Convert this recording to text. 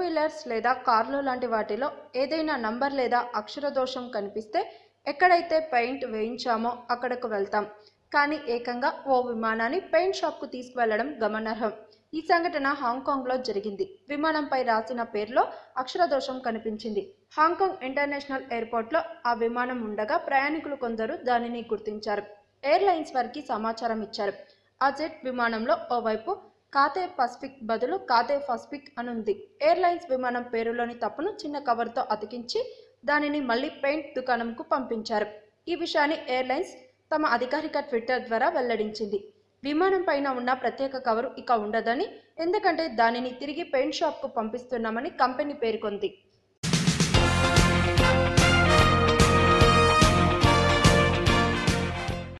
wheelers లేదా కార్లు లాంటి వాటిలో ఏదైనా నంబర్ లేదా అక్షర దోషం కనిపిస్తే ఎక్కడైతే పెయింట్ వేయించామో అక్కడకు వెళ్తాం కానీ ఏకంగా ఓ విమానాన్ని పెయింట్ షాప్కు తీసుకువెళ్లడం గమనార్హం ఈ సంఘటన హాంకాంగ్లో జరిగింది విమానంపై రాసిన పేరులో అక్షర దోషం కనిపించింది హాంకాంగ్ ఇంటర్నేషనల్ ఎయిర్పోర్ట్లో ఆ విమానం ఉండగా ప్రయాణికులు కొందరు దానిని గుర్తించారు ఎయిర్లైన్స్ వారికి సమాచారం ఇచ్చారు ఆ జెట్ విమానంలో ఓవైపు కాతే పసిఫిక్ బదులు కాతే పసిఫిక్ అనుంది ఎయిర్లైన్స్ విమానం పేరులోని తప్పును చిన్న కవర్తో అతికించి దానిని మళ్ళీ పెయింట్ దుకాణంకు పంపించారు ఈ విషయాన్ని ఎయిర్లైన్స్ తమ అధికారిక ట్విట్టర్ ద్వారా వెల్లడించింది విమానం పైన ఉన్న ప్రత్యేక కవరు ఇక ఉండదని ఎందుకంటే దానిని తిరిగి పెయింట్ షాప్కు పంపిస్తున్నామని కంపెనీ పేర్కొంది